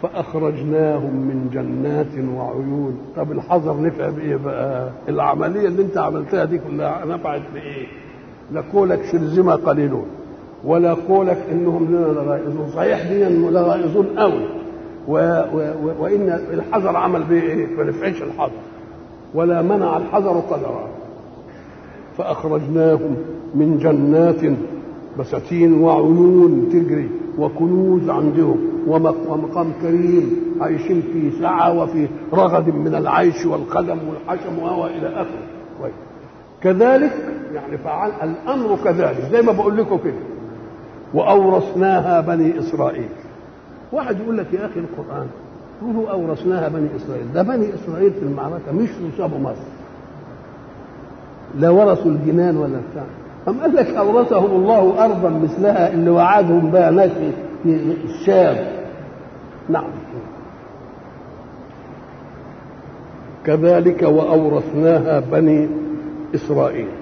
فأخرجناهم من جنات وعيون طب الحذر نفع بإيه بقى العملية اللي انت عملتها دي كلها نفعت بإيه لا قولك شرذمة قليلون ولا قولك انهم لنا لغائزون صحيح دي لغائزون قوي و و و وان الحذر عمل به ايه ما نفعش الحذر ولا منع الحذر قدرا فاخرجناهم من جنات بساتين وعيون تجري وكنوز عندهم ومقام كريم عايشين في سعة وفي رغد من العيش والقدم والحشم وهو إلى آخره طيب. كذلك يعني فعل الأمر كذلك زي ما بقول لكم كده وأورثناها بني إسرائيل واحد يقول لك يا أخي القرآن قولوا أورثناها بني إسرائيل ده بني إسرائيل في المعركة مش يصابوا مصر لا ورثوا الجنان ولا بتاع أم قال لك أورثهم الله أرضا مثلها اللي وعدهم بها ناس في الشام نعم كذلك وأورثناها بني إسرائيل